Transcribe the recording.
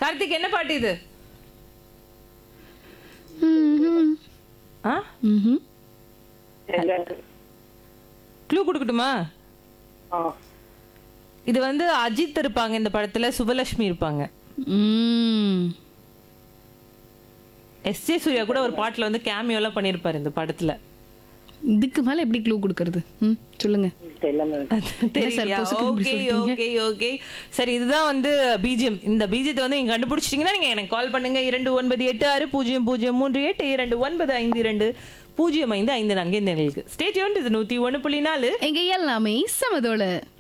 கார்த்திக் என்ன பாட்டு இது ஆ ம்ஹும். க்ளூ கொடுக்கட்டுமா ஆ இது வந்து அஜித் இருப்பாங்க இந்த படத்துல சுபலட்சுமி இருப்பாங்க ம். எஸ் ஜே சூர்யா கூட ஒரு பாட்டுல வந்து கேமியோ எல்லாம் பண்ணிருப்பாரு இந்த படத்துல இதுக்கு மேல எப்படி க்ளூ கொடுக்கறது ம் சொல்லுங்க தெரியல தெரியலையா பொசுக்குன்னு இப்படி ஓகே சொல்லிட்டீங்க? ஓகே ஓகே சரி இதுதான் வந்து பிஜிஎம் இந்த பிஜியத்தை வந்து நீங்க கண்டுபிடிச்சிட்டீங்கன்னா நீங்க எனக்கு கால் பண்ணுங்க இரண்டு ஒன்பது எட்டு ஆறு பூஜ்ஜியம் பூஜ்ஜியம் மூன்று எட்டு இரண்டு ஒன்பது ஐந்து இரண்டு பூஜ்ஜியம் ஐந்து ஐந்து நான்கு இந்த நிலைக்கு ஸ்டேட் இது நூத்தி ஒன்று புள்ளி நாலு எங்க எல்லாமே சமதோல